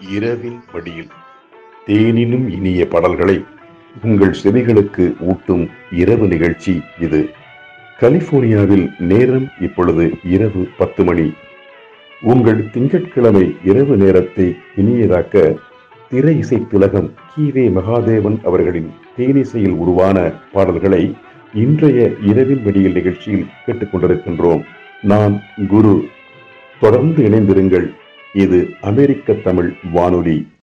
இரவின் மடியில் தேனினும் இனிய பாடல்களை உங்கள் செவிகளுக்கு ஊட்டும் இரவு நிகழ்ச்சி இது கலிபோர்னியாவில் நேரம் இப்பொழுது இரவு பத்து மணி உங்கள் திங்கட்கிழமை இரவு நேரத்தை இனியதாக்க திரை இசை திலகம் கீவே மகாதேவன் அவர்களின் தேனிசையில் உருவான பாடல்களை இன்றைய இரவின் வெடியில் நிகழ்ச்சியில் கேட்டுக்கொண்டிருக்கின்றோம் நான் குரு தொடர்ந்து இணைந்திருங்கள் இது அமெரிக்க தமிழ் வானொலி